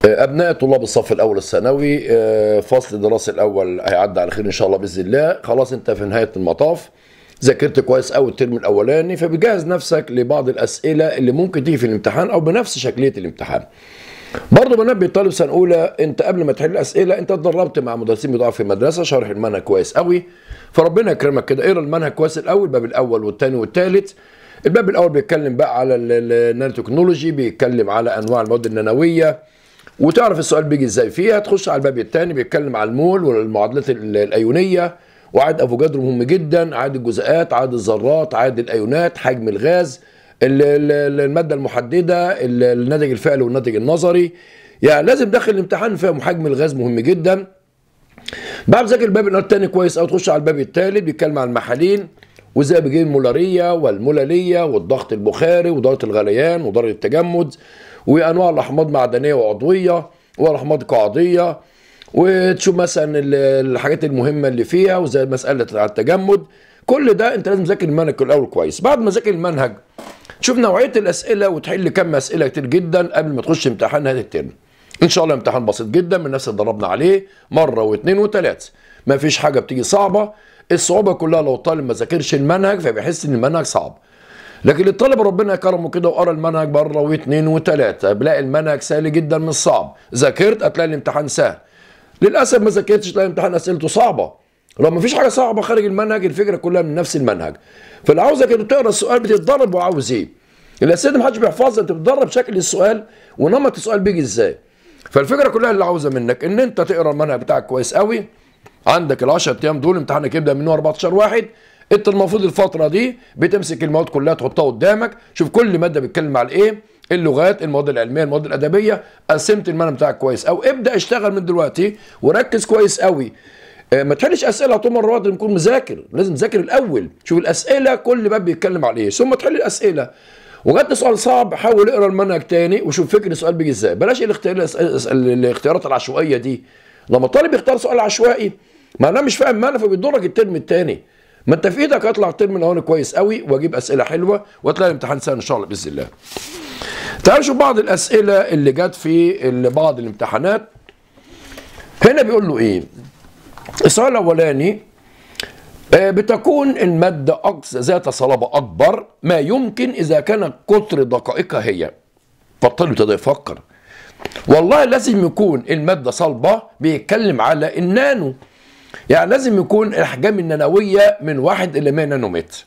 ابناء طلاب الصف الاول الثانوي آه، فصل الدراسي الاول هيعدي على خير ان شاء الله باذن الله خلاص انت في نهايه المطاف ذاكرت كويس قوي الترم الاولاني فبجهز نفسك لبعض الاسئله اللي ممكن تيجي في الامتحان او بنفس شكليه الامتحان برضه بنبه الطالب سنه اولى انت قبل ما تحل اسئله انت اتدربت مع مدرسين بتوعك في المدرسه شرح المنهج كويس قوي فربنا يكرمك كده اقرا المنهج كويس الاول الباب الاول والثاني والثالث الباب الاول بيتكلم بقى على ال- ال- النانو تكنولوجي بيتكلم على انواع المواد النانويه وتعرف السؤال بيجي ازاي فيها تخش على الباب الثاني بيتكلم على المول والمعادلات ال- الايونيه وعدد افوجادرو مهم جدا عدد الجزيئات عدد الذرات عدد الايونات حجم الغاز ال- ال- الماده المحدده ال- الناتج الفعلي والناتج النظري يعني لازم داخل الامتحان فاهم حجم الغاز مهم جدا بعد ذاكر الباب الثاني كويس او تخش على الباب الثالث بيتكلم عن المحالين وازاي بيجي المولاريه والمولاليه والضغط البخاري ودرجه الغليان ودرجه التجمد وانواع الاحماض معدنيه وعضويه والاحماض قاعديه وتشوف مثلا ال- الحاجات المهمه اللي فيها وزي مساله على التجمد كل ده انت لازم تذاكر المنهج الاول كويس بعد ما تذاكر المنهج تشوف نوعيه الاسئله وتحل كم اسئله كتير جدا قبل ما تخش امتحان هذا الترم ان شاء الله امتحان بسيط جدا من نفس اللي ضربنا عليه مره واثنين وثلاثه ما فيش حاجه بتيجي صعبه الصعوبه كلها لو الطالب ما ذاكرش المنهج فبيحس ان المنهج صعب لكن الطالب ربنا كرمه كده وقرا المنهج مره واثنين وثلاثه بلاقي المنهج سهل جدا مش صعب ذاكرت هتلاقي الامتحان سهل للاسف ما ذاكرتش تلاقي الامتحان اسئلته صعبه لو ما فيش حاجه صعبه خارج المنهج الفكره كلها من نفس المنهج فاللي عاوزك انت تقرا السؤال بتتدرب وعاوز ايه الاسئله دي محدش بيحفظها انت بتدرب شكل السؤال ونمط السؤال بيجي ازاي فالفكره كلها اللي عاوزه منك ان انت تقرا المنهج بتاعك كويس قوي عندك ال 10 ايام دول امتحانك يبدا من 14 واحد انت المفروض الفتره دي بتمسك المواد كلها تحطها قدامك شوف كل ماده بتتكلم على ايه اللغات المواد العلميه المواد الادبيه قسمت المنهج بتاعك كويس او ابدا اشتغل من دلوقتي وركز كويس قوي آه، ما تحلش اسئله طول مره واحده نكون مذاكر لازم تذاكر الاول شوف الاسئله كل باب بيتكلم على ايه ثم تحل الاسئله وجدت سؤال صعب حاول اقرا المنهج تاني وشوف فكر السؤال بيجي ازاي بلاش الاختيار الاختيارات العشوائيه دي لما الطالب يختار سؤال عشوائي ما انا مش فاهم معنى فبيضرك الترم الثاني ما انت في ايدك اطلع الترم الاولاني كويس قوي واجيب اسئله حلوه وتلاقي الامتحان سهل ان شاء الله باذن الله تعالوا نشوف بعض الاسئله اللي جت في ال- بعض الامتحانات هنا بيقول له ايه السؤال الاولاني آه، بتكون المادة أقصى ذات صلابة أكبر ما يمكن إذا كان قطر دقائقها هي فالطالب ابتدى يفكر والله لازم يكون المادة صلبة بيتكلم على النانو يعني لازم يكون الأحجام النانوية من واحد إلى 100 نانومتر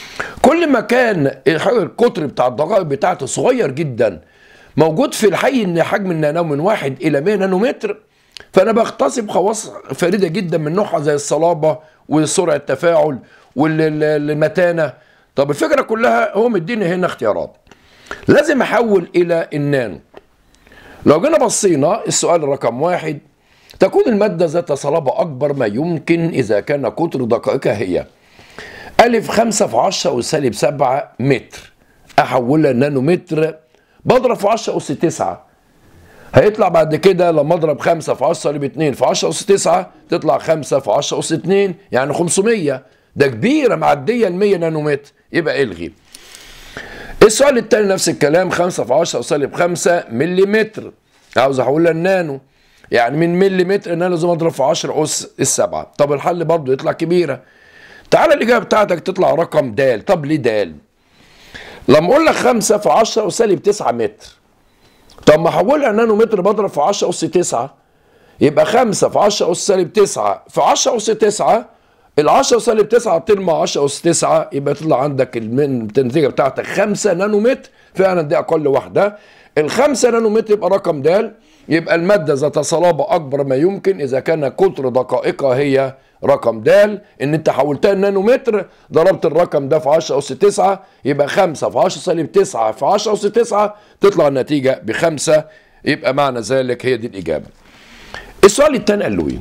كل ما كان القطر بتاع الدقائق بتاعته صغير جدا موجود في الحي ان حجم النانو من واحد الى 100 نانومتر فانا بغتصب خواص فريده جدا من نوعها زي الصلابه وسرعه التفاعل والمتانه طب الفكره كلها هو مديني هنا اختيارات لازم احول الى النانو لو جينا بصينا السؤال رقم واحد تكون المادة ذات صلابة أكبر ما يمكن إذا كان قطر دقائقها هي ألف خمسة في عشرة أس سالب سبعة متر أحولها نانومتر بضرب في عشرة أس تسعة هيطلع بعد كده لما اضرب 5 في 10 سالب 2 في 10 اس 9 تطلع 5 في 10 اس 2 يعني 500 ده كبيره معديه ال 100 نانومتر يبقى الغي. السؤال الثاني نفس الكلام 5 في 10 سالب 5 مليمتر عاوز احولها النانو يعني من مليمتر النانو لازم اضرب في 10 اس السبعه طب الحل برضه يطلع كبيره. تعالى الاجابه بتاعتك تطلع رقم د طب ليه د؟ لما اقول لك 5 في 10 سالب 9 متر طب ما احولها نانومتر بضرب في 10 اس 9 يبقى 5 في 10 اس سالب 9 في 10 اس 9 ال 10 سالب 9 طير مع 10 اس 9 يبقى يطلع عندك الم- النتيجه بتاعتك 5 نانومتر فعلا دي اقل واحده ال 5 نانومتر يبقى رقم د يبقى الماده ذات صلابه اكبر ما يمكن اذا كان قطر دقائقها هي رقم د ان انت حولتها النانومتر ضربت الرقم ده في 10 اس 9 يبقى 5 في 10 سالب 9 في 10 اس 9 تطلع النتيجه بخمسه يبقى معنى ذلك هي دي الاجابه. السؤال الثاني قال له ايه؟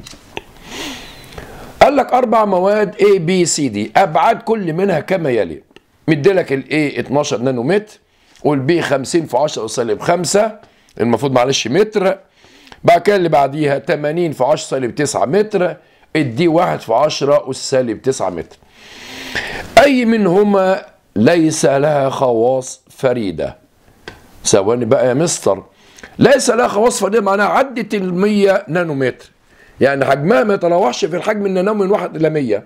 قال لك اربع مواد A B C D ابعاد كل منها كما يلي مديلك ال A 12 نانومتر والبي 50 في 10 سالب 5 المفروض معلش متر بعد كده اللي بعديها 80 في 10 سالب 9 متر الدي 1 في 10 اس سالب 9 متر اي منهما ليس لها خواص فريده ثواني بقى يا مستر ليس لها خواص فرديه معناها عدت ال 100 نانومتر يعني حجمها ما يتراوحش في الحجم النانومي من 1 الى 100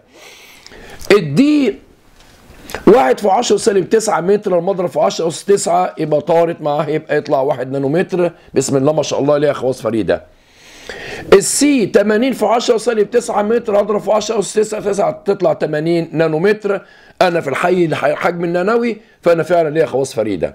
الدي واحد في 10 سالب 9 متر المضرب في 10 أس 9 يبقى طارت معاه يبقى يطلع 1 نانومتر بسم الله ما شاء الله ليها خواص فريده. السي 80 في 10 سالب 9 متر اضرب في 10 أس 9 9 تطلع 80 نانومتر انا في الحي الحجم النانوي فانا فعلا ليها خواص فريده.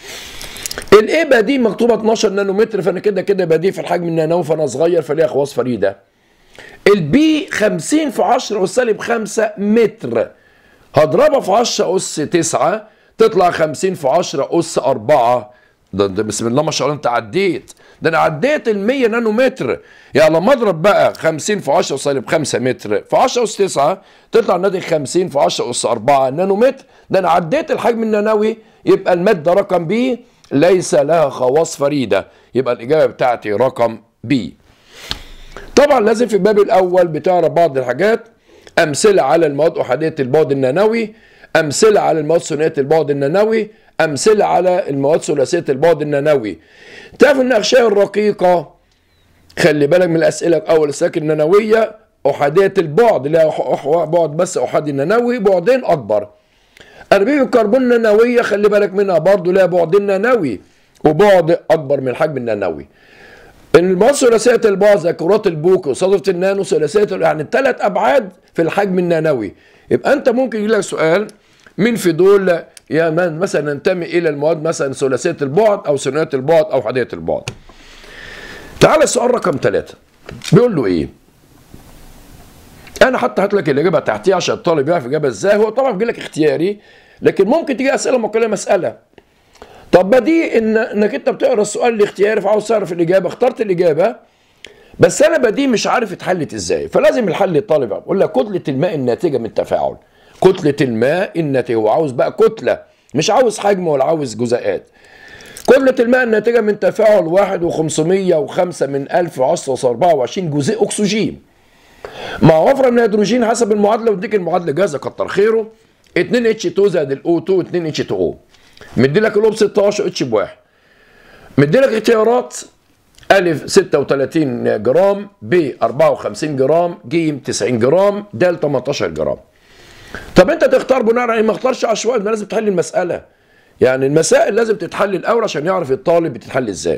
الايبا دي مكتوبه 12 نانومتر فانا كده كده بدي في الحجم النانوي فانا صغير فليها خواص فريده. البي 50 في 10 أس سالب 5 متر هضربها في 10 أس 9 تطلع 50 في 10 أس 4 ده, ده بسم الله ما شاء الله انت عديت ده انا عديت ال 100 نانو متر يعني لما اضرب بقى 50 في 10 سالب 5 متر في 10 اس 9 تطلع الناتج 50 في 10 اس 4 نانو متر ده انا عديت الحجم النانوي يبقى الماده رقم بي ليس لها خواص فريده يبقى الاجابه بتاعتي رقم بي طبعا لازم في الباب الاول بتعرف بعض الحاجات امثله على المواد احاديه البعد النانوي امثله على المواد ثنائيه البعد النانوي امثله على المواد ثلاثيه البعد النانوي تعرف ان الاغشاء الرقيقه خلي بالك من الاسئله اول الساكن النانويه احاديه البعد لها بعد بس احادي النانوي بعدين اكبر انابيب الكربون النانويه خلي بالك منها برضه لها بعد نانوي وبعد اكبر من الحجم النانوي المواد ثلاثيه البعد زي كرات البوك وصدفه النانو ثلاثيه يعني الثلاث ابعاد في الحجم النانوي يبقى انت ممكن يجي لك سؤال مين في دول يا من مثلا ينتمي الى المواد مثلا ثلاثيه البعد او ثنائيه البعد او حاديه البعد تعال السؤال رقم ثلاثة بيقول له ايه انا حتى هات لك الاجابه تحتيه عشان الطالب يعرف اجابه ازاي هو طبعا بيجي لك اختياري لكن ممكن تيجي اسئله مقاليه مساله طب ما دي إن انك انت بتقرا السؤال الاختياري فعاوز تعرف الاجابه اخترت الاجابه بس انا بدي مش عارف اتحلت ازاي فلازم الحل الطالب يقول لك كتله الماء الناتجه من التفاعل كتله الماء الناتجه هو عاوز بقى كتله مش عاوز حجم ولا عاوز جزيئات كتلة الماء الناتجة من تفاعل واحد وخمسمية وخمسة من ألف عشرة أربعة وعشرين جزيء أكسجين مع وفرة من الهيدروجين حسب المعادلة وديك المعادلة جاهزة كتر خيره 2 اتش 2 زائد الاو 2 2 اتش 2 او مدي لك الاو ب 16 اتش بواحد مدي لك اختيارات ألف 36 جرام ب 54 جرام ج 90 جرام د 18 جرام طب انت تختار بناء على ما اختارش عشوائي ما لازم تحل المسألة يعني المسائل لازم تتحل الاول عشان يعرف الطالب بتتحل ازاي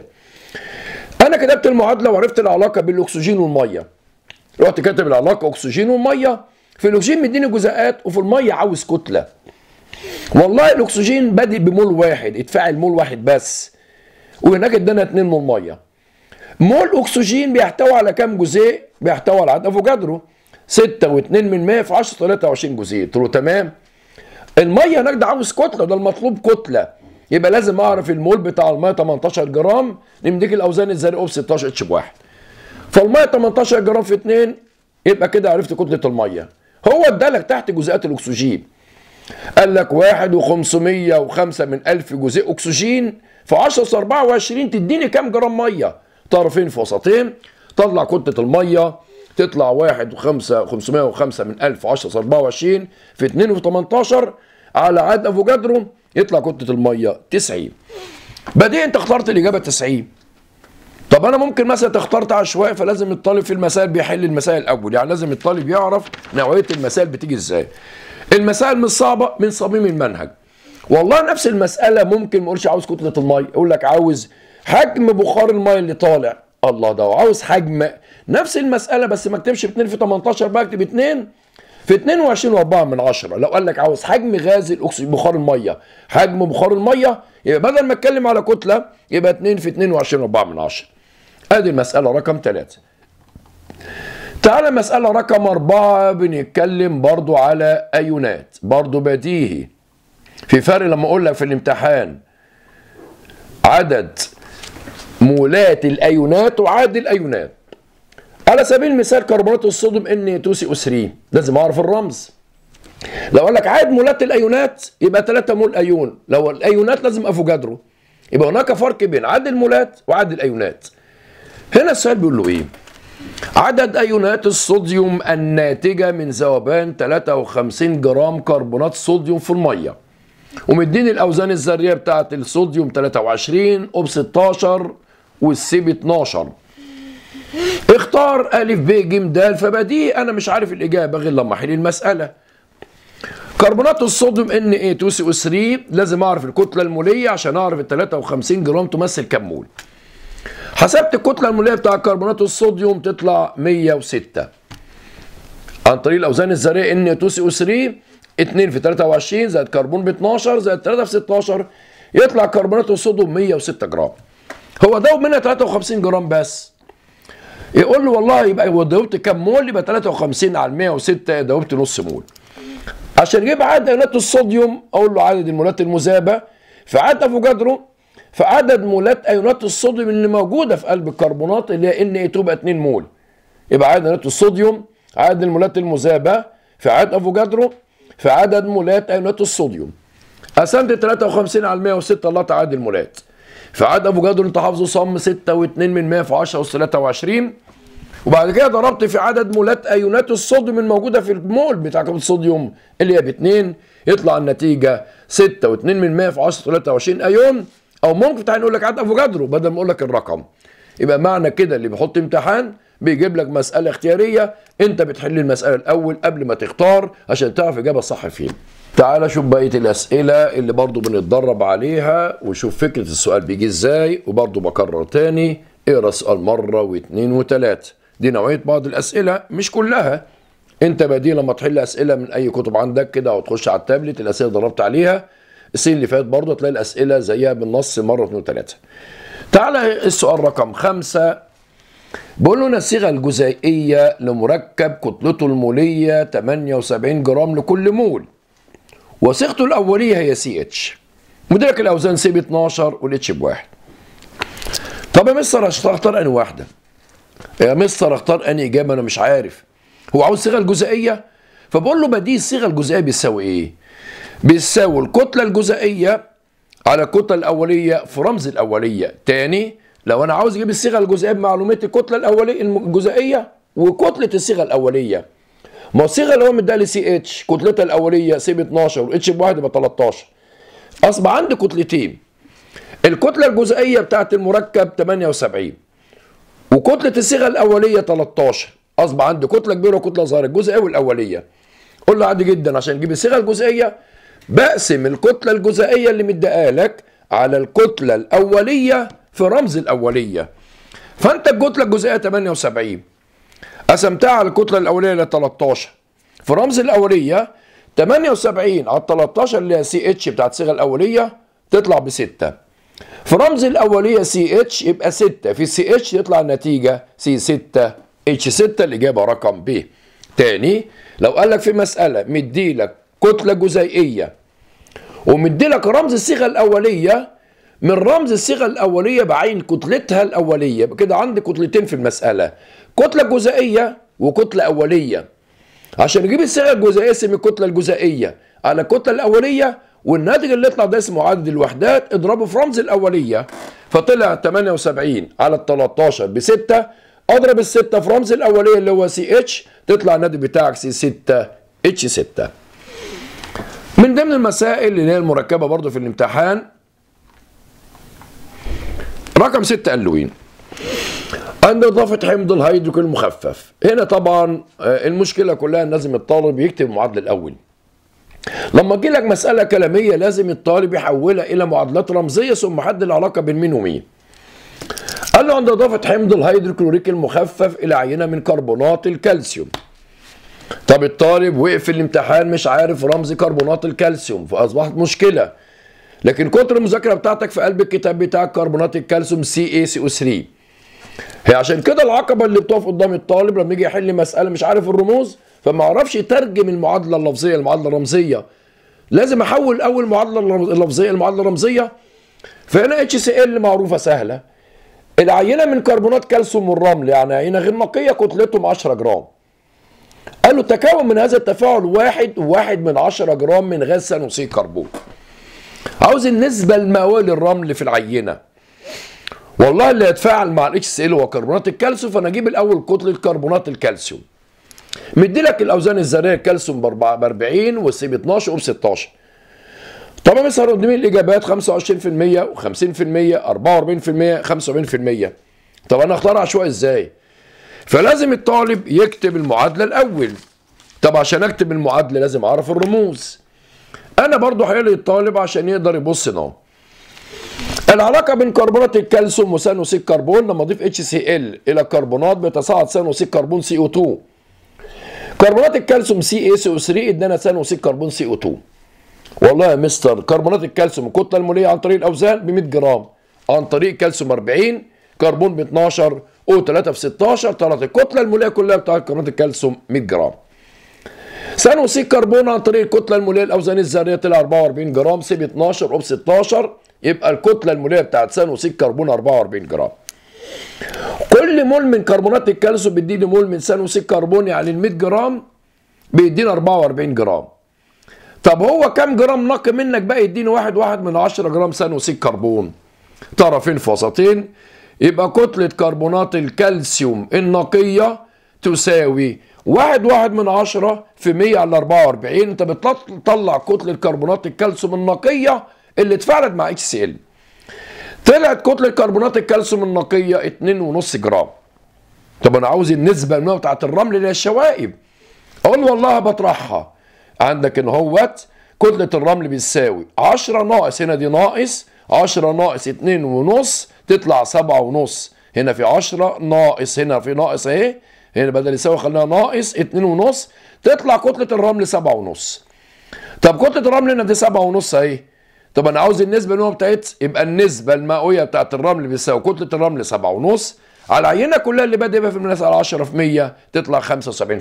انا كتبت المعادله وعرفت العلاقه بين الاكسجين والميه رحت كاتب العلاقه اكسجين والميه في الاكسجين مديني جزيئات وفي الميه عاوز كتله والله الاكسجين بادئ بمول واحد اتفاعل مول واحد بس وهناك ادانا 2 مول ميه مول اكسجين بيحتوي على كام جزيء بيحتوي على عدد افوكادرو 6 و2 من 100 في 10 23 جزيء قلت له تمام الميه هناك ده عاوز كتله ده المطلوب كتله يبقى لازم اعرف المول بتاع الميه 18 جرام نمديك الاوزان الذريه ب 16 اتش بواحد فالميه 18 جرام في 2 يبقى كده عرفت كتله الميه هو ادالك تحت جزيئات الاكسجين قال لك 1 و505 من 1000 جزيء اكسجين في 10 24 تديني كام جرام ميه طرفين في وسطين طلع كتله الميه تطلع 1 و5 505 من 1000 10 24 في 2 في 18 على عدد افوكادرو يطلع كتله الميه 90 بديهي انت اخترت الاجابه 90 طب انا ممكن مثلا اخترت عشوائي فلازم الطالب في المسائل بيحل المسائل الاول يعني لازم الطالب يعرف نوعيه المسائل بتيجي ازاي المسائل مش صعبه من صميم المنهج والله نفس المساله ممكن ما اقولش عاوز كتله الميه يقول لك عاوز حجم بخار الميه اللي طالع الله ده وعاوز حجم نفس المساله بس ما اكتبش 2 في 18 بقى اكتب 2 في 22 و4 من 10 لو قال لك عاوز حجم غاز الاكسجين بخار الميه حجم بخار الميه يبقى بدل ما اتكلم على كتله يبقى 2 في 22 و4 من 10 ادي المساله رقم 3 تعالى مسألة رقم أربعة بنتكلم برضو على أيونات برضو بديهي في فرق لما أقول لك في الامتحان عدد مولات الأيونات وعدد الأيونات على سبيل المثال كربونات الصوديوم ان 2 سي او 3 لازم اعرف الرمز لو قال لك عدد مولات الايونات يبقى 3 مول ايون لو الايونات لازم افوكادرو يبقى هناك فرق بين عدد المولات وعدد الايونات هنا السؤال بيقول له ايه عدد ايونات الصوديوم الناتجه من ذوبان 53 جرام كربونات صوديوم في الميه ومديني الاوزان الذريه بتاعه الصوديوم 23 او 16 والسي ب 12 اختار أ ب ج د فبديهي أنا مش عارف الإجابة غير لما أحل المسألة كربونات الصوديوم ان اي 2 سي او 3 لازم اعرف الكتله الموليه عشان اعرف ال 53 جرام تمثل كام مول حسبت الكتله الموليه بتاع كربونات الصوديوم تطلع 106 عن طريق الاوزان الذريه ان 2 سي او 3 2 في 23 زائد كربون ب 12 زائد 3 في 16 يطلع كربونات الصوديوم 106 جرام هو دوب منها 53 جرام بس يقول له والله يبقى دوبت كام مول يبقى 53 على 106 دوبت نص مول عشان يجيب عدد ايونات الصوديوم اقول له عدد المولات المذابه في عدد افوكادرو في عدد مولات ايونات الصوديوم اللي موجوده في قلب الكربونات اللي هي ان اي 2 بقى 2 مول يبقى عدد ايونات الصوديوم عدد المولات المذابه في عدد افوكادرو في عدد مولات ايونات الصوديوم قسمت 53 على 106 طلعت عدد المولات في عدد افوكادرو انت حافظه صم 6 و2 من 100 في 10 اس 23 وبعد كده ضربت في عدد مولات ايونات الصوديوم الموجوده في المول بتاع كبسولة الصوديوم اللي هي ب 2 يطلع النتيجه 6 و2 من 100 في 10 23 ايون او ممكن تعالى نقول لك عدد افوكادرو بدل ما اقول لك الرقم يبقى معنى كده اللي بيحط امتحان بيجيب لك مساله اختياريه انت بتحل المساله الاول قبل ما تختار عشان تعرف اجابه صح فين تعال شوف بقيه الاسئله اللي برضو بنتدرب عليها وشوف فكره السؤال بيجي ازاي وبرضو بكرر تاني اقرا السؤال مره واثنين وثلاثه دي نوعيه بعض الاسئله مش كلها انت بدي لما تحل اسئله من اي كتب عندك كده او تخش على التابلت الاسئله ضربت عليها السنين اللي فات برضه تلاقي الاسئله زيها بالنص مره واثنين وثلاثه تعالى السؤال رقم خمسة بقول لنا الصيغه الجزيئيه لمركب كتلته الموليه 78 جرام لكل مول وصيغته الاوليه هي سي اتش مدرك الاوزان سي ب 12 والاتش بواحد طب يا مستر اختار انهي واحده يا مستر اختار انهي اجابه انا مش عارف هو عاوز الصيغه الجزئيه فبقول له بديل الصيغه الجزئيه بيساوي ايه بيساوي الكتله الجزئيه على الكتله الاوليه في رمز الاوليه تاني لو انا عاوز اجيب الصيغه الجزئيه بمعلومات الكتله الاوليه الجزئيه وكتله الصيغه الاوليه ما الصيغه اللي هو مديها لي سي اتش كتلتها الاوليه سي ب 12 والاتش بواحد يبقى 13 اصبح عندي كتلتين الكتله الجزئيه بتاعت المركب 78 وكتله الصيغه الاوليه 13 اصبح عندي كتله كبيره وكتله صغيره الجزئيه والاوليه قول له عادي جدا عشان نجيب الصيغه الجزئيه بقسم الكتله الجزئيه اللي مديها لك على الكتله الاوليه في رمز الاوليه فانت الكتله الجزئيه 78 قسمتها على الكتله الاوليه اللي 13 في رمز الاوليه 78 على 13 اللي هي سي اتش بتاعت الصيغه الاوليه تطلع ب 6 في رمز الاوليه سي اتش يبقى 6 في سي اتش يطلع النتيجه سي 6 اتش 6 الاجابه رقم ب تاني لو قال لك في مساله مديلك كتله جزيئيه ومديلك رمز الصيغه الاوليه من رمز الصيغه الاوليه بعين كتلتها الاوليه يبقى كده عندي كتلتين في المساله كتله جزيئيه وكتله اوليه عشان نجيب الصيغه الجزيئيه اسم الكتله الجزيئيه على الكتله الاوليه والناتج اللي يطلع ده اسمه عدد الوحدات اضربه في رمز الاوليه فطلع 78 على ال 13 ب 6 اضرب ال 6 في رمز الاوليه اللي هو سي اتش تطلع الناتج بتاعك سي 6 اتش 6 من ضمن المسائل اللي هي المركبه برضو في الامتحان رقم 6 قلوين عند اضافه حمض الهيدروكل المخفف هنا طبعا المشكله كلها ان لازم الطالب يكتب المعادله الاول لما تجي لك مساله كلاميه لازم الطالب يحولها الى معادلات رمزيه ثم حد العلاقه بين مين ومين قال له عند اضافه حمض الهيدروكلوريك المخفف الى عينه من كربونات الكالسيوم طب الطالب وقف في الامتحان مش عارف رمز كربونات الكالسيوم فاصبحت مشكله لكن كتر المذاكره بتاعتك في قلب الكتاب بتاعك كربونات الكالسيوم سي اي سي او 3 هي عشان كده العقبه اللي بتقف قدام الطالب لما يجي يحل مساله مش عارف الرموز فما يعرفش يترجم المعادله اللفظيه المعادله الرمزيه لازم احول اول معادله اللفظيه المعادله الرمزيه فهنا اتش سي ال معروفه سهله العينه من كربونات كالسيوم والرمل يعني عينه غير نقيه كتلتهم 10 جرام قالوا تكون من هذا التفاعل واحد وواحد من 10 جرام من غاز ثاني اكسيد كربون عاوز النسبه المئويه للرمل في العينه والله اللي يتفاعل مع الاتش سي ال هو كربونات الكالسيوم فانا اجيب الاول كتله كربونات الكالسيوم مدي لك الاوزان الذريه الكالسيوم ب 40 والسي ب 12 وب 16 طبعا مثلا قدامي الاجابات 25% و50% 44% 75% طب انا اختار عشوائي ازاي؟ فلازم الطالب يكتب المعادله الاول طب عشان اكتب المعادله لازم اعرف الرموز انا برضو هيقول الطالب عشان يقدر يبص هنا العلاقه بين كربونات الكالسيوم وثاني اكسيد الكربون لما اضيف اتش سي ال الى كربونات بيتصاعد ثاني اكسيد الكربون سي او 2 كربونات الكالسيوم سي اي سي او 3 ادانا ثاني اكسيد الكربون سي او 2 والله يا مستر كربونات الكالسيوم الكتله الموليه عن طريق الاوزان ب 100 جرام عن طريق كالسيوم 40 كربون ب 12 او 3 في 16 طلعت الكتله الموليه كلها بتاعت كربونات الكالسيوم 100 جرام ثاني اكسيد الكربون عن طريق الكتله الموليه الاوزان الذريه طلع 44 جرام سي ب 12 او ب 16 يبقى الكتله الموليه بتاعت ثاني اكسيد الكربون 44 جرام كل مول من كربونات الكالسيوم بيديني مول من ثاني اكسيد الكربون يعني ال 100 جرام بيدينا 44 جرام طب هو كام جرام نقي منك بقى يديني واحد واحد من 10 جرام ثاني اكسيد كربون طرفين في وسطين يبقى كتلة كربونات الكالسيوم النقية تساوي واحد واحد من عشرة في مية على أربعة وأربعين أنت بتطلع كتلة كربونات الكالسيوم النقية اللي اتفاعلت مع اتش سي ال طلعت كتلة كربونات الكالسيوم النقية اتنين ونص جرام طب أنا عاوز النسبة المئة بتاعت الرمل اللي هي الشوائب أقول والله بطرحها عندك إن هوت كتلة الرمل بتساوي 10 ناقص هنا دي ناقص 10 ناقص 2 ونص تطلع 7 ونص هنا في 10 ناقص هنا في ناقص اهي هنا بدل يساوي خلينا ناقص 2 ونص تطلع كتلة الرمل 7 ونص طب كتلة الرمل هنا دي 7 ونص اهي طب انا عاوز النسبة المئوية بتاعت يبقى النسبة المئوية بتاعت الرمل بيساوي كتلة الرمل 7 ونص على العينة كلها اللي بادئ بها في المسألة 10 في 100 تطلع 75%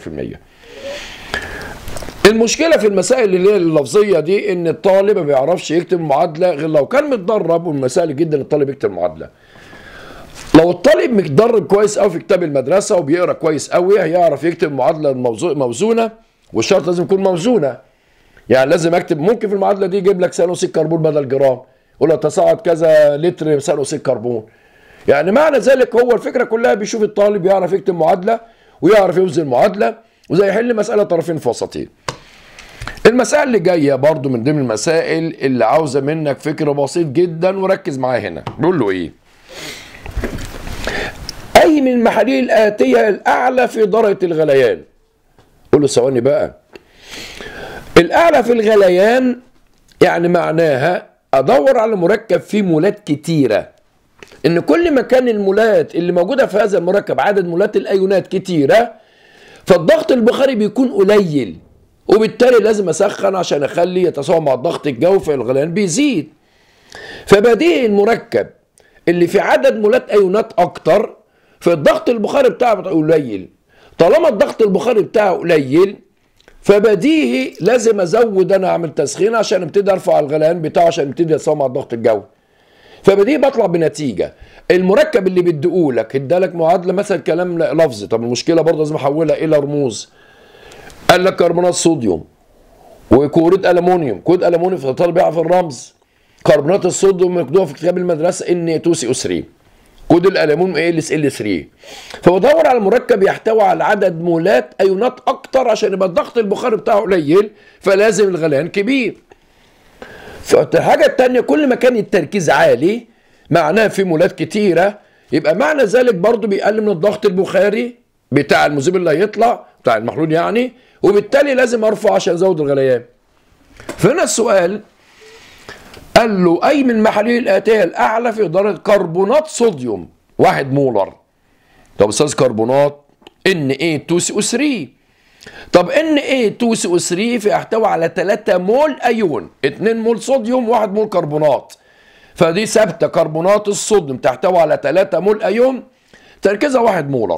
المشكلة في المسائل اللي هي اللفظية دي إن الطالب ما بيعرفش يكتب معادلة غير لو كان متدرب والمسائل جدا الطالب يكتب معادلة. لو الطالب متدرب كويس قوي في كتاب المدرسة وبيقرا كويس قوي هيعرف يكتب معادلة موزونة والشرط لازم يكون موزونة. يعني لازم اكتب ممكن في المعادلة دي يجيب لك ثاني اكسيد كربون بدل جرام. يقول لك تصاعد كذا لتر ثاني اكسيد كربون. يعني معنى ذلك هو الفكرة كلها بيشوف الطالب يعرف يكتب معادلة ويعرف يوزن معادلة وزي يحل مسألة طرفين في وسطين. المسائل اللي جايه برضو من ضمن المسائل اللي عاوزه منك فكر بسيط جدا وركز معايا هنا بيقول له ايه اي من المحاليل الاتيه الاعلى في درجه الغليان قول له ثواني بقى الاعلى في الغليان يعني معناها ادور على مركب فيه مولات كتيره ان كل ما كان المولات اللي موجوده في هذا المركب عدد مولات الايونات كتيره فالضغط البخاري بيكون قليل وبالتالي لازم اسخن عشان اخلي يتساوى مع الضغط الجوي فالغليان بيزيد فبديهي المركب اللي في عدد مولات ايونات اكتر فالضغط البخاري بتاعه قليل طالما الضغط البخاري بتاعه قليل فبديهي لازم ازود انا اعمل تسخين عشان ابتدي ارفع الغليان بتاعه عشان ابتدي يتساوى مع الضغط الجوي فبديهي بطلع بنتيجه المركب اللي بيديهولك ادالك معادله مثلا كلام لفظي طب المشكله برضه لازم احولها الى رموز قال لك كربونات صوديوم وكوريد المونيوم كود المونيوم في الطالب يعرف الرمز كربونات الصوديوم مكتوبه في كتاب المدرسه ان 2 سي او 3 كود الالومنيوم اي ال اس ال 3 فبدور على مركب يحتوي على عدد مولات ايونات اكتر عشان يبقى الضغط البخاري بتاعه قليل فلازم الغليان كبير فالحاجه الثانيه كل ما كان التركيز عالي معناه في مولات كتيره يبقى معنى ذلك برضو بيقلل من الضغط البخاري بتاع المذيب اللي هيطلع بتاع المحلول يعني وبالتالي لازم ارفع عشان ازود الغليان فهنا السؤال قال له اي من محاليل الاتيه الاعلى في درجه كربونات صوديوم واحد مولر طب استاذ كربونات ان اي 2 سي او 3 طب ان اي 2 سي او 3 في يحتوي على 3 مول ايون 2 مول صوديوم 1 مول كربونات فدي ثابته كربونات الصوديوم تحتوي على 3 مول ايون تركيزها 1 مولر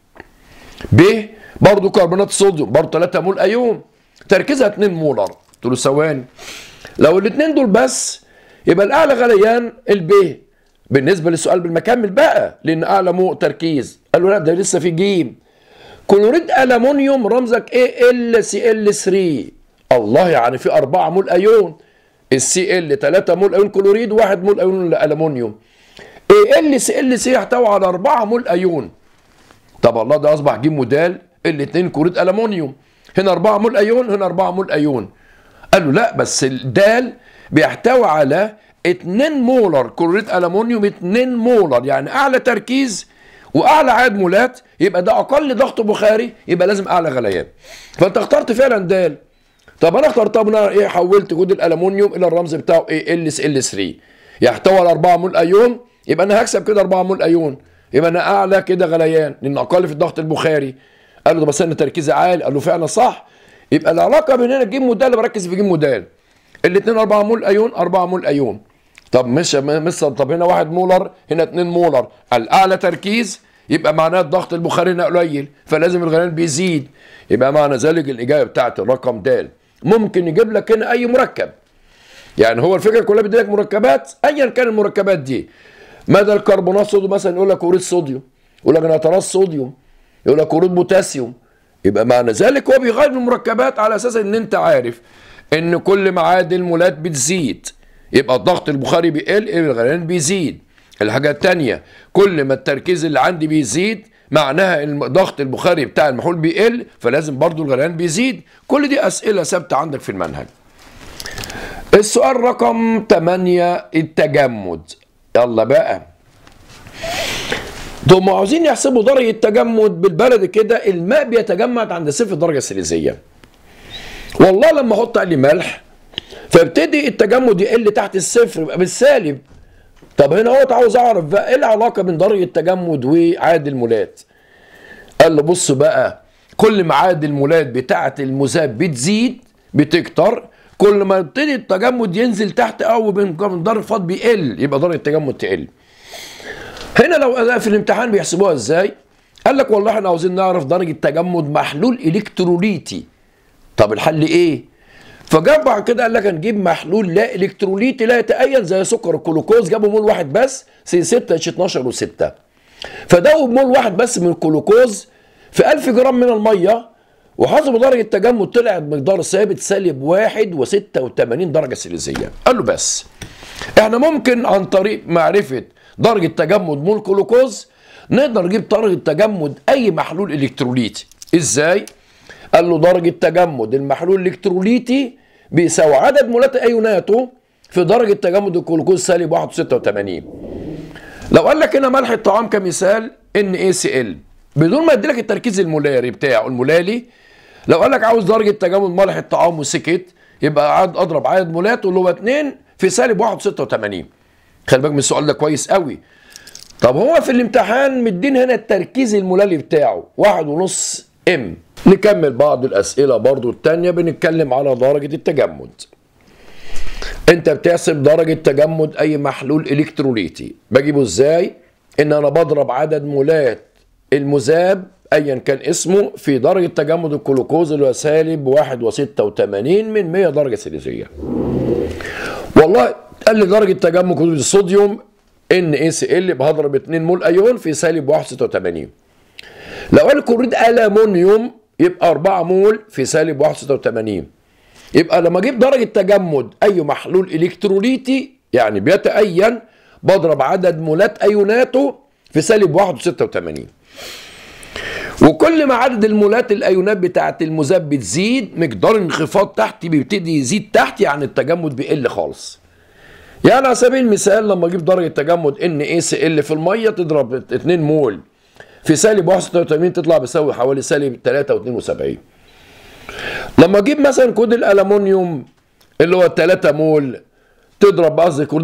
ب برضه كربونات الصوديوم برضه 3 مول ايون تركيزها 2 مولر قلت له ثواني لو الاثنين دول بس يبقى الاعلى غليان الب بالنسبه للسؤال بالمكمل بقى لان اعلى مو تركيز قال له لا ده لسه في جيم كلوريد المونيوم رمزك اي ال سي ال 3 الله يعني في 4 مول ايون السي ال 3 مول ايون كلوريد و1 مول ايون الالومنيوم اي ال سي ال سي يحتوي على 4 مول ايون طب الله ده اصبح جيم ودال الاثنين كلوريد المونيوم هنا 4 مول ايون هنا 4 مول ايون قال له لا بس الدال بيحتوي على 2 مولر كلوريد الومنيوم 2 مولر يعني اعلى تركيز واعلى عدد مولات يبقى ده اقل ضغط بخاري يبقى لازم اعلى غليان فانت اخترت فعلا د طب انا اخترت طب انا ايه حولت جود الالومنيوم الى الرمز بتاعه ايه ال ال 3 يحتوي على 4 مول ايون يبقى انا هكسب كده 4 مول ايون يبقى انا اعلى كده غليان لان اقل في الضغط البخاري قال له ده بس انا تركيزي عالي قال له فعلا صح يبقى العلاقه بين هنا جيم مودال بركز في جيم مودال الاثنين 4 مول ايون 4 مول ايون طب مش مش طب هنا 1 مولر هنا 2 مولر الاعلى تركيز يبقى معناه الضغط البخاري هنا قليل فلازم الغليان بيزيد يبقى معنى ذلك الاجابه بتاعت الرقم د ممكن يجيب لك هنا اي مركب يعني هو الفكره كلها بيديلك مركبات ايا كان المركبات دي مدى الكربونات صوديوم مثلا يقول لك كلوريد صوديوم يقول لك نيترات صوديوم يقول لك كلوريد بوتاسيوم يبقى معنى ذلك هو بيغير المركبات على اساس ان انت عارف ان كل ما عاد المولات بتزيد يبقى الضغط البخاري بيقل الغليان بيزيد الحاجة التانية كل ما التركيز اللي عندي بيزيد معناها الضغط البخاري بتاع المحلول بيقل فلازم برضو الغليان بيزيد كل دي أسئلة ثابتة عندك في المنهج السؤال رقم 8 التجمد يلا بقى هم عاوزين يحسبوا درجة التجمد بالبلد كده الماء بيتجمد عند صفر درجة سيليزية والله لما احط عليه ملح فابتدي التجمد يقل تحت الصفر يبقى بالسالب طب هنا هو عاوز اعرف بقى ايه العلاقه بين درجه التجمد وعدد المولات قال له بص بقى كل ما عدد المولات بتاعه المذاب بتزيد بتكتر كل ما يبتدي التجمد ينزل تحت او بين درجه الفاض بيقل يبقى درجه التجمد تقل هنا لو في الامتحان بيحسبوها ازاي قال لك والله احنا عاوزين نعرف درجه تجمد محلول الكتروليتي طب الحل ايه فجاب بعد كده قال لك هنجيب محلول لا الكتروليتي لا يتأين زي سكر الكلوكوز جابوا مول واحد بس سي 6 اتش 12 و6 فدوب مول واحد بس من الكلوكوز في 1000 جرام من الميه وحسب درجه التجمد طلعت مقدار ثابت سالب 1 و86 درجه سيليزيه قال له بس احنا ممكن عن طريق معرفه درجه تجمد مول كلوكوز نقدر نجيب درجه تجمد اي محلول الكتروليتي ازاي قال له درجه تجمد المحلول الالكتروليتي بيساوي عدد مولات ايوناته في درجه تجمد الجلوكوز سالب 1.86 لو قال لك هنا ملح الطعام كمثال ان اي سي ال بدون ما يديلك التركيز المولاري بتاعه المولالي لو قال لك عاوز درجه تجمد ملح الطعام وسكت يبقى عد اضرب عدد مولاته اللي هو 2 في سالب 1.86 خلي بالك من السؤال ده كويس قوي طب هو في الامتحان مدين هنا التركيز المولالي بتاعه واحد ونص ام نكمل بعض الأسئلة برضو التانية بنتكلم على درجة التجمد انت بتحسب درجة تجمد اي محلول الكتروليتي بجيبه ازاي ان انا بضرب عدد مولات المذاب ايا كان اسمه في درجة تجمد الجلوكوز اللي هو سالب واحد وستة وتمانين من مية درجة سيليزية والله قال لي درجة تجمد الصوديوم ان اي سي ال بهضرب 2 مول ايون في سالب 1.86 لو قال كلوريد الومنيوم يبقى 4 مول في سالب 1.86 يبقى لما اجيب درجه تجمد اي محلول الكتروليتي يعني بيتأين بضرب عدد مولات ايوناته في سالب 1.86 وكل ما عدد المولات الايونات بتاعه المذاب بتزيد مقدار الانخفاض تحت بيبتدي يزيد تحت يعني التجمد بيقل خالص يعني على سبيل المثال لما اجيب درجه تجمد ان اي سي ال في الميه تضرب 2 مول في سالب 1.86 تطلع بيساوي حوالي سالب 3.72 لما اجيب مثلا كود الالومنيوم اللي هو 3 مول تضرب قصدي كود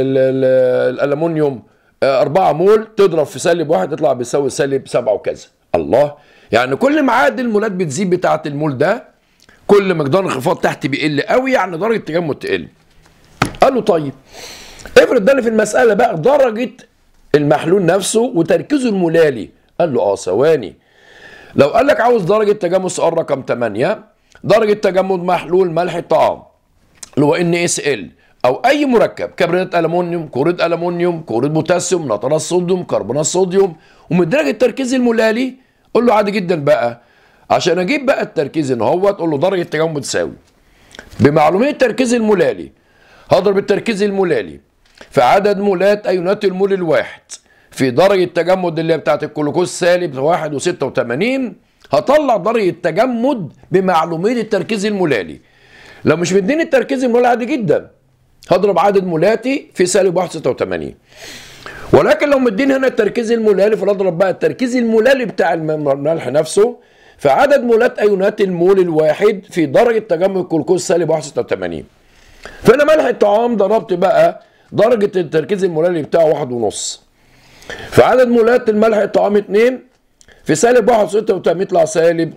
الالومنيوم 4 مول تضرب في سالب 1 تطلع بيساوي سالب 7 وكذا الله يعني كل ما عدد المولات بتزيد بتاعه المول ده كل مقدار الانخفاض تحت بيقل قوي يعني درجه التجمد تقل قال له طيب افرض ده في المساله بقى درجه المحلول نفسه وتركيزه المولالي قال له اه ثواني لو قال لك عاوز درجه تجمد سؤال رقم 8 درجه تجمد محلول ملح الطعام اللي هو ان اس ال او اي مركب كبريت الومنيوم كلوريد الومنيوم كلوريد بوتاسيوم نترات صوديوم كربونات صوديوم ومدرج التركيز المولالي قول له عادي جدا بقى عشان اجيب بقى التركيز ان هو تقول له درجه تجمد تساوي بمعلوميه التركيز المولالي هضرب التركيز المولالي في عدد مولات ايونات المول الواحد في درجة تجمد اللي هي بتاعت الجلوكوز سالب واحد وستة وتمانين هطلع درجة تجمد بمعلومية التركيز المولالي لو مش مديني التركيز المولالي عادي جدا هضرب عدد مولاتي في سالب 1.86 ولكن لو مديني هنا التركيز المولاري فنضرب بقى التركيز المولاري بتاع الملح نفسه في عدد مولات ايونات المول الواحد في درجه تجمع الجلوكوز سالب 1.86 فانا ملح الطعام ضربت بقى درجه التركيز المولاري بتاعه واحد ونص في عدد مولات الملح الطعام 2 في سالب 1.86 يطلع سالب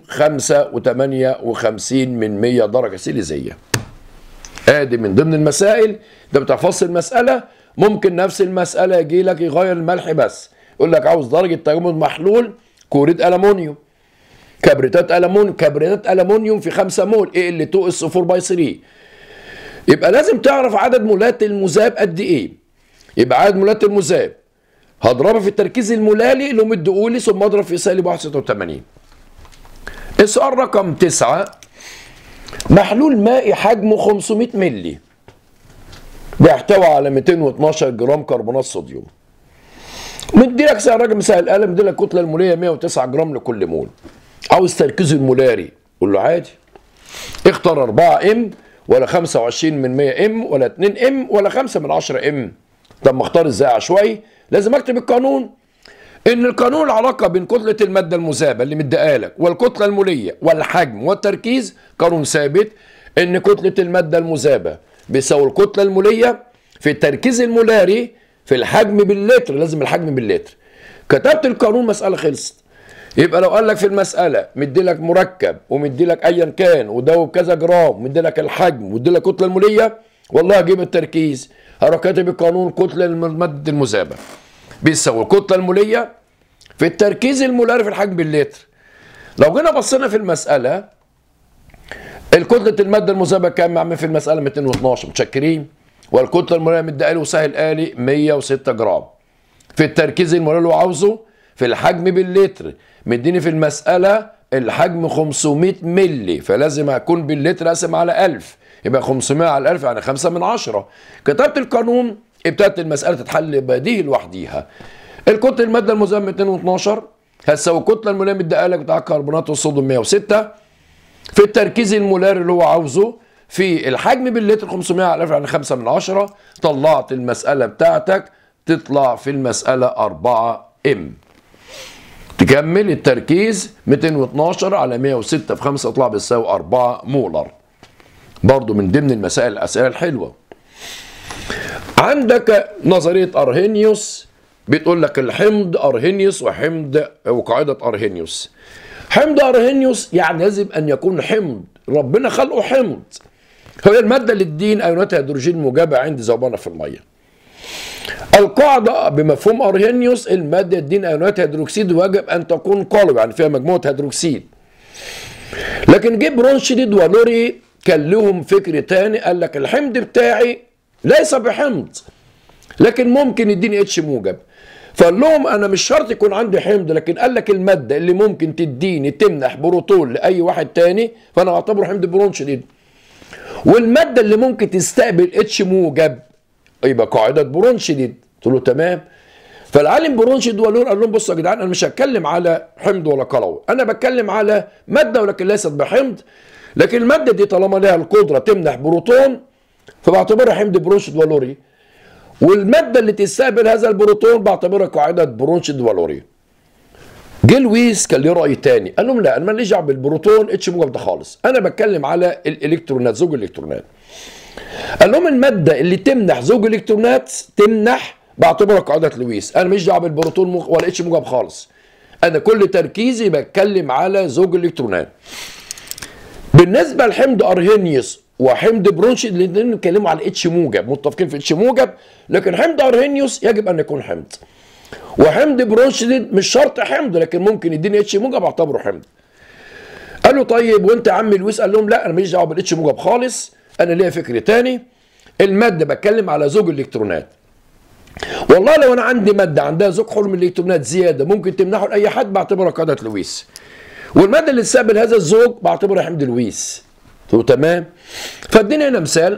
5.58 من 100 درجه سيليزيه ادي من ضمن المسائل ده بتحفظ المساله ممكن نفس المساله يجي لك يغير الملح بس يقول لك عاوز درجه تجمد محلول كوريد المونيوم كبريتات المونيوم كبريتات المونيوم في 5 مول اي ال 2 اس 4 باي 3 يبقى لازم تعرف عدد مولات المذاب قد ايه يبقى عدد مولات المذاب هضربها في التركيز المولالي اللي هم ادولي ثم اضرب في سالب 1.86 السؤال رقم 9 محلول مائي حجمه 500 مللي بيحتوي على 212 جرام كربونات صوديوم مدي لك سعر راجل مسهل القلم مدي لك كتله الموليه 109 جرام لكل مول عاوز تركيزه المولاري قول له عادي اختار 4 ام ولا 25 من 100 ام ولا 2 ام ولا 5 من 10 ام طب ما اختار ازاي عشوائي لازم اكتب القانون ان القانون العلاقه بين كتله الماده المذابه اللي مديها لك والكتله الموليه والحجم والتركيز قانون ثابت ان كتله الماده المذابه بيساوي الكتله الموليه في التركيز المولاري في الحجم باللتر لازم الحجم باللتر كتبت القانون مساله خلصت يبقى لو قال لك في المساله مدي لك مركب ومدي لك ايا كان ودوب كذا جرام مدي لك الحجم ومدي لك الكتله الموليه والله هجيب التركيز هروح كاتب القانون كتله الماده المذابه بيساوي الكتله الموليه في التركيز المولاري في الحجم باللتر لو جينا بصينا في المساله الكتله الماده المذابه كام عم في المساله 212 متشكرين والكتله الموليه مديها له وسهل آلي 106 جرام في التركيز المولاري اللي هو عاوزه في الحجم باللتر مديني في المساله الحجم 500 ملي فلازم اكون باللتر اقسم على 1000 يبقى 500 على 1000 يعني 5 من 10 كتبت القانون ابتدت المساله تتحل بديهي لوحديها الكتله الماده المذابه 212 هتساوي الكتله الموليه مديها لك بتاع كربونات الصوديوم 106 في التركيز المولاري اللي هو عاوزه في الحجم باللتر 500 على 1000 يعني 5 من 10 طلعت المساله بتاعتك تطلع في المساله 4 ام تكمل التركيز 212 على 106 في 5 يطلع بيساوي 4 مولر برضو من ضمن المسائل الاسئله الحلوه عندك نظريه ارهينيوس بتقول لك الحمض ارهينيوس وحمض وقاعده ارهينيوس حمض ارهينيوس يعني لازم ان يكون حمض ربنا خلقه حمض هي الماده اللي تدين ايونات هيدروجين موجبه عند ذوبانها في الميه القاعدة بمفهوم أرهينيوس المادة تدين أيونات هيدروكسيد واجب أن تكون قالب يعني فيها مجموعة هيدروكسيد لكن جه برونشديد ولوري كان لهم فكر تاني قال لك الحمض بتاعي ليس بحمض لكن ممكن يديني اتش موجب فقال لهم انا مش شرط يكون عندي حمض لكن قال لك الماده اللي ممكن تديني تمنح بروتون لاي واحد تاني فانا اعتبره حمض برونشديد والماده اللي ممكن تستقبل اتش موجب يبقى قاعده برونشديد قلت له تمام فالعالم برونشد ولور قال لهم بصوا يا جدعان انا مش هتكلم على حمض ولا قلوي انا بتكلم على ماده ولكن ليست بحمض لكن الماده دي طالما لها القدره تمنح بروتون فبعتبرها حمض برونشد ولوري والماده اللي تستقبل هذا البروتون بعتبرها قاعده برونشد ولوري جه لويس كان ليه راي تاني قال لهم لا انا ماليش دعوه بالبروتون اتش موجب ده خالص انا بتكلم على الالكترونات زوج الالكترونات قال لهم الماده اللي تمنح زوج الالكترونات تمنح بعتبرها قاعده لويس انا ماليش دعوه بالبروتون مغ... ولا اتش موجب خالص انا كل تركيزي بتكلم على زوج الالكترونات بالنسبه لحمض ارهينيوس وحمض برونشيد الاثنين بيتكلموا على اتش موجب متفقين في اتش موجب لكن حمض ارهينيوس يجب ان يكون حمض وحمض برونشيد مش شرط حمض لكن ممكن يديني اتش موجب اعتبره حمض قال له طيب وانت يا عم لويس قال لهم لا انا ماليش دعوه بالاتش موجب خالص انا ليا فكر تاني الماده بتكلم على زوج الالكترونات والله لو انا عندي ماده عندها زوج حر من الالكترونات زياده ممكن تمنحه لاي حد بعتبرها قاعده لويس والماده اللي تستقبل هذا الزوج بعتبرها حمض لويس قلت له تمام فاديني هنا مثال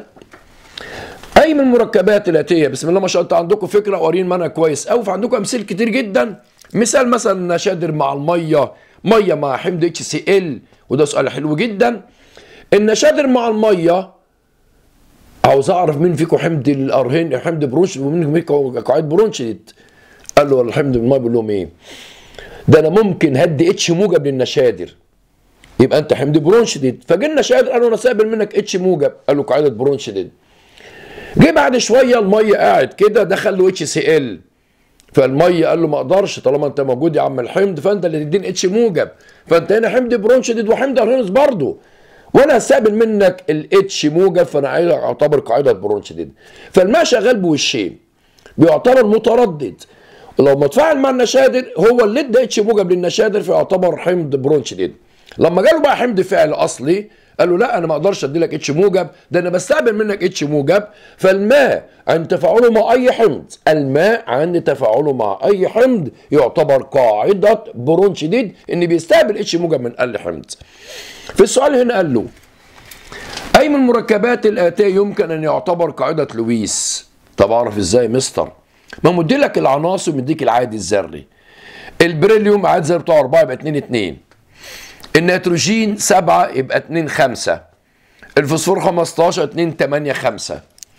اي من المركبات الاتيه بسم الله ما شاء الله عندكم فكره وقارين منها كويس قوي فعندكم امثله كتير جدا مثال مثلا نشادر مع الميه ميه مع حمض اتش سي ال وده سؤال حلو جدا النشادر مع الميه عاوز اعرف مين فيكم حمض الارهين حمض برونش ومين فيكم قاعد برونشيت قال له الحمض بالماء بيقول لهم ايه ده انا ممكن هدي اتش موجب للنشادر يبقى انت حمض برونشيت فجه النشادر قال له انا سايب منك اتش موجب قال له قاعده برونشيت جه بعد شويه الميه قاعد كده دخل له اتش سي ال فالميه قال له ما اقدرش طالما انت موجود يا عم الحمض فانت اللي تديني اتش موجب فانت هنا حمض برونشيت وحمض ارهينوس برضه وانا هستقبل منك الاتش موجب فانا عايز اعتبر قاعده برونشيت فالماء شغال بوشين بيعتبر متردد لو متفاعل مع النشادر هو اللي ادى اتش موجب للنشادر فيعتبر حمض برونشيت لما جاله بقى حمض فعل اصلي قال له لا انا ما اقدرش ادي لك اتش موجب ده انا بستقبل منك اتش موجب فالماء عند تفاعله مع اي حمض الماء عند تفاعله مع اي حمض يعتبر قاعده برونشيديد ان بيستقبل اتش موجب من اقل حمض في السؤال هنا قال له اي من المركبات الاتيه يمكن ان يعتبر قاعده لويس طب اعرف ازاي مستر ما مدي لك العناصر مديك العائد الذري البريليوم عائد ذري بتاعه 4 يبقى 2 2 النيتروجين 7 يبقى 2 5 الفوسفور 15 2 8 5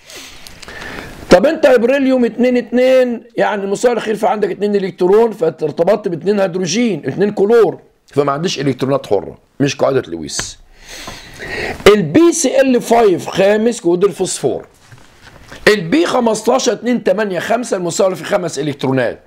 طب انت يا بريليوم 2 2 يعني المستوى الاخير في عندك 2 الكترون فارتبطت ب 2 هيدروجين 2 كلور فما عنديش الكترونات حره مش قاعده لويس البي سي ال 5 خامس كود الفوسفور البي 15 2 8 5 المستوى اللي فيه خمس الكترونات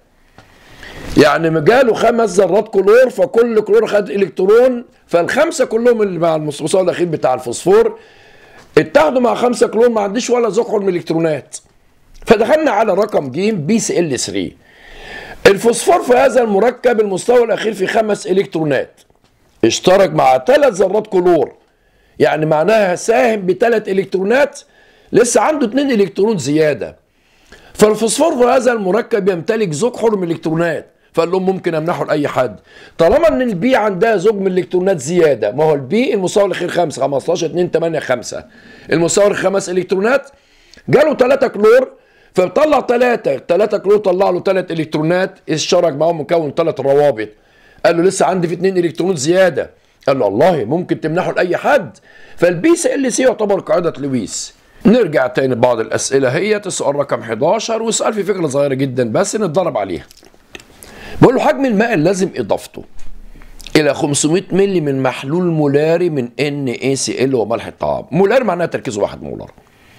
يعني جاله خمس ذرات كلور فكل كلور خد الكترون فالخمسه كلهم اللي مع المستوى الاخير بتاع الفوسفور اتحدوا مع خمسه كلور ما عنديش ولا زخر من الالكترونات فدخلنا على رقم ج بي سي ال 3 الفوسفور في هذا المركب المستوى الاخير فيه خمس الكترونات اشترك مع ثلاث ذرات كلور يعني معناها ساهم بثلاث الكترونات لسه عنده اثنين الكترون زياده فالفوسفور في هذا المركب يمتلك زوج حر من الالكترونات فقال لهم ممكن امنحه لاي حد طالما ان البي عندها زوج من الالكترونات زياده ما هو البي المستوى الاخير 5 15 2 8 5 المستوى خمس الكترونات جاله 3 كلور فطلع 3 3 كلور طلع له 3 الكترونات اشترك معاهم مكون 3 روابط قال له لسه عندي في 2 الكترون زياده قال له والله ممكن تمنحه لاي حد فالبي سي ال سي يعتبر قاعده لويس نرجع تاني بعض الاسئله هي السؤال رقم 11 والسؤال في فكره صغيره جدا بس نتدرب عليها بقول له حجم الماء اللازم اضافته الى 500 مللي من محلول مولاري من ان اي سي ال وملح الطعام مولار معناها تركيزه 1 مولر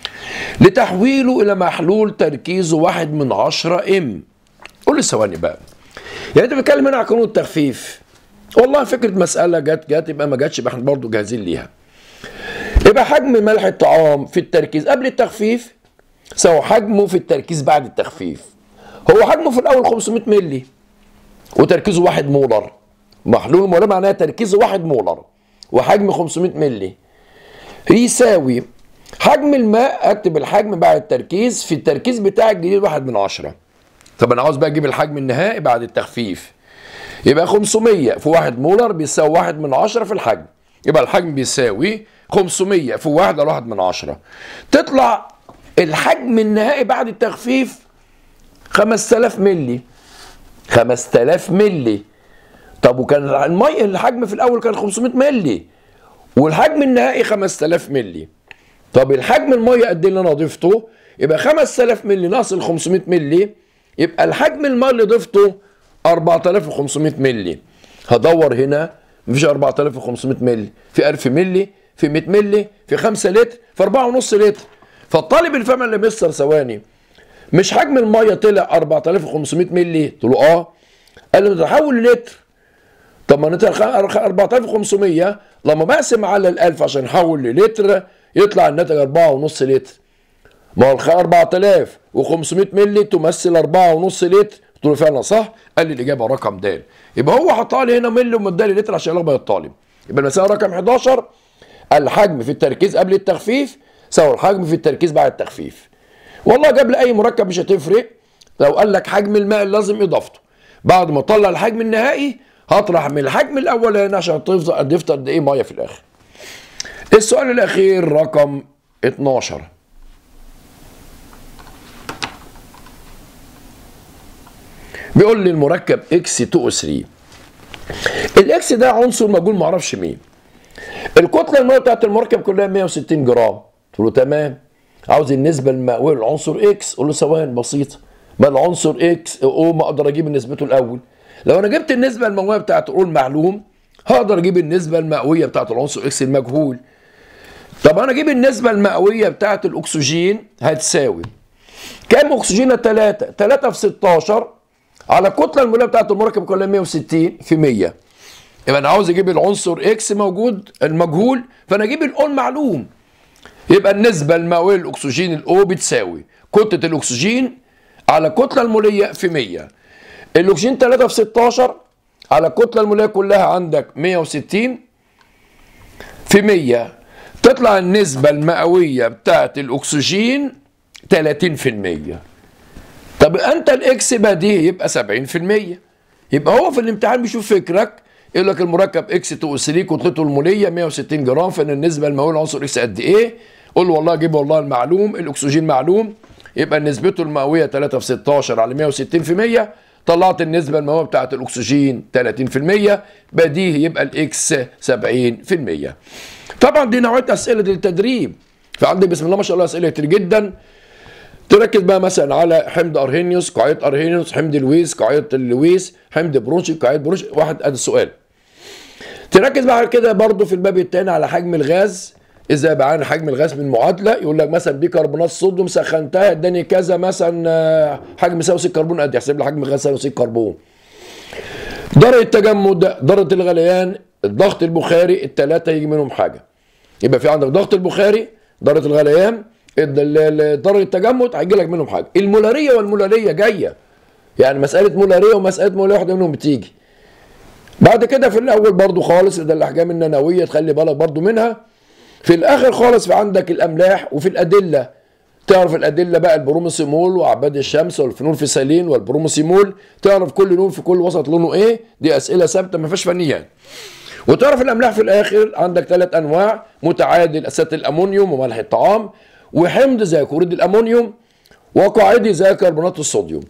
لتحويله الى محلول تركيزه 1 من 10 ام قول لي ثواني بقى يعني انت بتتكلم هنا عن قانون التخفيف والله فكره مساله جت جت يبقى ما جاتش يبقى احنا برضه جاهزين ليها يبقى حجم ملح الطعام في التركيز قبل التخفيف سوى حجمه في التركيز بعد التخفيف هو حجمه في الاول 500 مللي وتركيزه 1 مولر محلول مولر معناها تركيزه 1 مولر وحجم 500 مللي يساوي حجم الماء اكتب الحجم بعد التركيز في التركيز بتاع الجديد 1 من 10 طب انا عاوز بقى اجيب الحجم النهائي بعد التخفيف يبقى 500 في 1 مولر بيساوي 1 من 10 في الحجم يبقى الحجم بيساوي 500 في 1 على 1 من 10 تطلع الحجم النهائي بعد التخفيف 5000 ملي 5000 ملي طب وكان المي الحجم في الاول كان 500 ملي والحجم النهائي 5000 ملي طب الحجم الميه قد ايه اللي انا ضفته يبقى 5000 ملي ناقص ال 500 ملي يبقى الحجم الميه اللي ضفته 4500 ملي هدور هنا مفيش 4500 ملي في 1000 ملي في 100 ملي في 5 لتر في 4.5 لتر فالطالب الفهم اللي مستر ثواني مش حجم الميه طلع 4500 ملي قلت له اه قال لي تحول لتر طب ما انت 4500 لما بقسم على ال 1000 عشان احول للتر يطلع الناتج 4.5 لتر ما هو 4500 ملي تمثل 4.5 لتر قلت له فعلا صح قال لي الاجابه رقم د يبقى هو حطها لي هنا ملي ومدالي لتر عشان يلخبط الطالب يبقى المساله رقم 11 الحجم في التركيز قبل التخفيف سوى الحجم في التركيز بعد التخفيف والله جاب لي اي مركب مش هتفرق لو قال لك حجم الماء لازم اضافته بعد ما اطلع الحجم النهائي هطرح من الحجم الاولاني عشان تفضل اضيف قد ايه ميه في الاخر السؤال الاخير رقم 12 بيقول لي المركب اكس 2 او 3 الاكس ده عنصر مجهول معرفش مين الكتله المائيه بتاعت المركب كلها 160 جرام قلت له تمام عاوز النسبه المئويه للعنصر اكس قول له ثواني بسيطه ما العنصر اكس او ما اقدر اجيب نسبته الاول لو انا جبت النسبه المئويه بتاعت او المعلوم هقدر اجيب النسبه المئويه بتاعت العنصر اكس المجهول طب انا اجيب النسبه المئويه بتاعت الاكسجين هتساوي كام اكسجين 3 3 في 16 على الكتله الموليه بتاعت المركب كلها 160 في 100 يبقى انا عاوز اجيب العنصر اكس موجود المجهول فانا اجيب الاو المعلوم يبقى النسبه المئويه للاكسجين الاو بتساوي كتله الاكسجين على الكتله الموليه في 100 الاكسجين 3 في 16 على الكتله الموليه كلها عندك 160 في 100 تطلع النسبة المئوية بتاعت الأكسجين 30% طب أنت الإكس بديهي يبقى 70% يبقى هو في الامتحان بيشوف فكرك يقول لك المركب اكس 2 3 كتلته الموليه 160 جرام فان النسبه المئويه لعنصر اكس قد ايه؟ قول له والله جيب والله المعلوم الاكسجين معلوم يبقى نسبته المئويه 3 في 16 على 160 في 100 طلعت النسبة المئوية بتاعت الأكسجين 30% بديهي يبقى الإكس 70% طبعا دي نوعية أسئلة التدريب فعندك بسم الله ما شاء الله أسئلة كتير جدا تركز بقى مثلا على حمض أرهينيوس قاعدة أرهينيوس حمض لويس قاعدة لويس حمض برونشي قاعدة برونشي واحد ادي السؤال تركز بعد كده برضو في الباب الثاني على حجم الغاز اذا بعان حجم الغاز من معادله يقول لك مثلا بيكربونات صوديوم سخنتها اداني كذا مثلا حجم ثاني اكسيد الكربون قد يحسب لي حجم غاز ثاني اكسيد الكربون درجه التجمد درجه الغليان الضغط البخاري الثلاثه يجي منهم حاجه يبقى في عندك ضغط البخاري درجه الغليان درجه التجمد هيجي لك منهم حاجه المولاريه والمولاريه جايه يعني مساله مولاريه ومساله مولاريه واحده منهم بتيجي بعد كده في الاول برضو خالص ده الاحجام النانويه تخلي بالك برضو منها في الاخر خالص في عندك الاملاح وفي الادله تعرف الادله بقى البروموسيمول وعباد الشمس والفينولفيسالين والبروموسيمول تعرف كل لون في كل وسط لونه ايه دي اسئله ثابته ما فيهاش فنيات وتعرف الاملاح في الاخر عندك ثلاث انواع متعادل اسات الامونيوم وملح الطعام وحمض زي كلوريد الامونيوم وقاعدي زي كربونات الصوديوم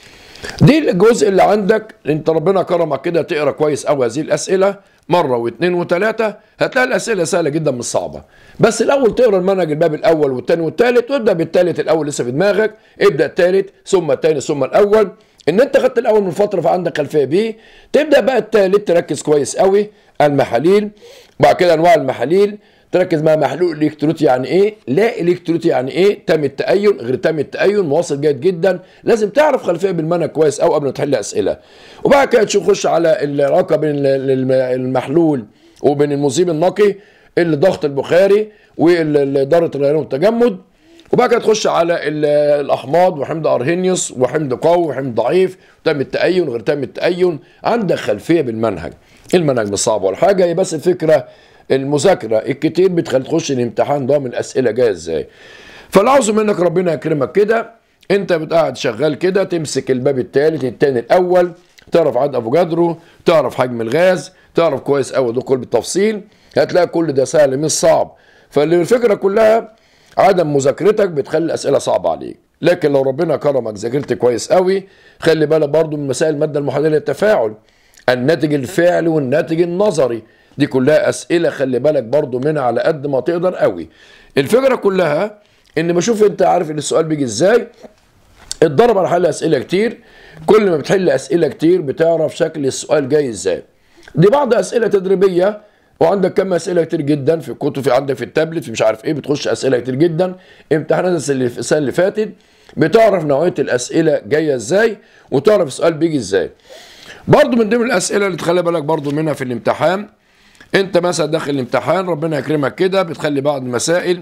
دي الجزء اللي عندك انت ربنا كرمك كده تقرا كويس قوي هذه الاسئله مره واثنين وثلاثه هتلاقي الاسئله سهله جدا مش صعبه بس الاول تقرا المنهج الباب الاول والثاني والثالث وابدا بالثالث الاول لسه في دماغك ابدا الثالث ثم الثاني ثم الاول ان انت خدت الاول من فتره فعندك خلفيه بيه تبدا بقى الثالث تركز كويس قوي المحاليل بعد كده انواع المحاليل تركز مع محلول الكتروتي يعني ايه لا الكتروتي يعني ايه تم التأين غير تم التأين مواصل جيد جدا لازم تعرف خلفيه بالمنهج كويس او قبل ما تحل اسئله وبعد كده تخش على العلاقه بين المحلول وبين المذيب النقي الضغط البخاري ودرجه الغليان والتجمد وبعد كده تخش على الاحماض وحمض ارهينيوس وحمض قوي وحمض ضعيف تم التأين وغير تم التأين عندك خلفيه بالمنهج المنهج مش صعب ولا حاجه هي بس الفكره المذاكره الكتير بتخلي تخش الامتحان ضامن الاسئله جايه ازاي فالعوز منك ربنا يكرمك كده انت بتقعد شغال كده تمسك الباب الثالث الثاني الاول تعرف عدد افوكادرو تعرف حجم الغاز تعرف كويس قوي ده كل بالتفصيل هتلاقي كل ده سهل مش صعب فالفكره كلها عدم مذاكرتك بتخلي الاسئله صعبه عليك لكن لو ربنا كرمك ذاكرت كويس قوي خلي بالك برضو من مسائل الماده المحلله للتفاعل الناتج الفعلي والناتج النظري دي كلها اسئله خلي بالك برضو منها على قد ما تقدر قوي الفكره كلها ان بشوف انت عارف ان السؤال بيجي ازاي اتدرب على حل اسئله كتير كل ما بتحل اسئله كتير بتعرف شكل السؤال جاي ازاي دي بعض اسئله تدريبيه وعندك كم اسئله كتير جدا في الكتب في عندك في التابلت في مش عارف ايه بتخش اسئله كتير جدا امتحانات السنه اللي فاتت بتعرف نوعيه الاسئله جايه ازاي وتعرف السؤال بيجي ازاي برضو من ضمن الاسئله اللي تخلي بالك برضو منها في الامتحان انت مثلا داخل الامتحان ربنا يكرمك كده بتخلي بعض المسائل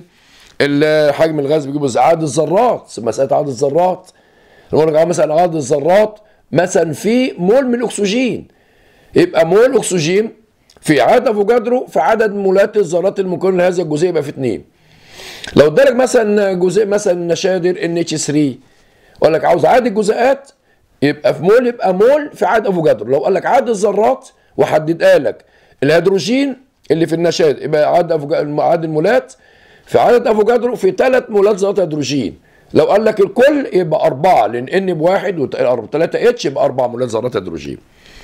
حجم الغاز بيجيبوا عدد الذرات مساله عدد الذرات يقول لك مثلا عدد الذرات مثلا في مول من الاكسجين يبقى مول اكسجين في عدد افوكادرو في عدد مولات الذرات المكونه لهذا الجزيء يبقى في اثنين لو ادالك مثلا جزيء مثلا نشادر ان اتش 3 يقول لك عاوز عدد الجزيئات يبقى في مول يبقى مول في عدد افوكادرو لو قال لك عدد الذرات وحددها لك الهيدروجين اللي في النشاد يبقى عدد عدد المولات في عدد افوكادرو في ثلاث مولات ذرات هيدروجين لو قال لك الكل يبقى أربعة لأن إن بواحد وثلاثة اتش يبقى أربعة مولات ذرات هيدروجين.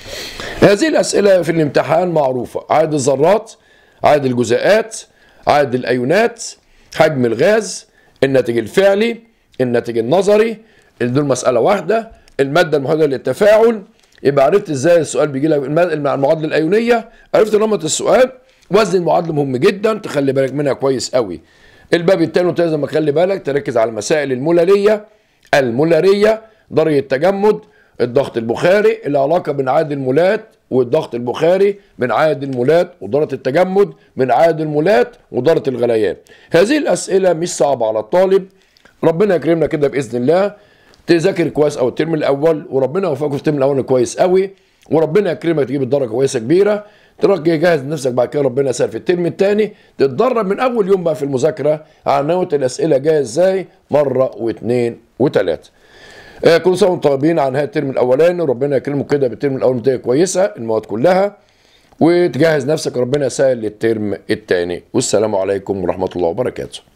هذه الأسئلة في الامتحان معروفة عدد الذرات عدد الجزيئات عدد الأيونات حجم الغاز الناتج الفعلي الناتج النظري دول مساله واحده الماده المحدده للتفاعل يبقى عرفت ازاي السؤال بيجي لك المعادله الايونيه عرفت نمط السؤال وزن المعادله مهم جدا تخلي بالك منها كويس قوي الباب الثاني لازم تخلي بالك تركز على المسائل المولاريه المولاريه درجه التجمد الضغط البخاري العلاقه بين عدد المولات والضغط البخاري من عدد المولات ودرجه التجمد من عدد المولات ودرجه الغليان هذه الاسئله مش صعبه على الطالب ربنا يكرمنا كده باذن الله تذاكر كويس او الترم الاول وربنا يوفقك في الترم الاول كويس قوي وربنا يكرمك تجيب الدرجه كويسه كبيره ترجع جاهز نفسك بعد كده ربنا يسهل في الترم الثاني تتدرب من اول يوم بقى في المذاكره على نوع الاسئله جايه ازاي مره واثنين وثلاثه آه كل سنه وانتم طيبين عن هذا الترم الاولاني وربنا يكرمك كده بالترم الاول نتيجه كويسه المواد كلها وتجهز نفسك ربنا يسهل للترم الثاني والسلام عليكم ورحمه الله وبركاته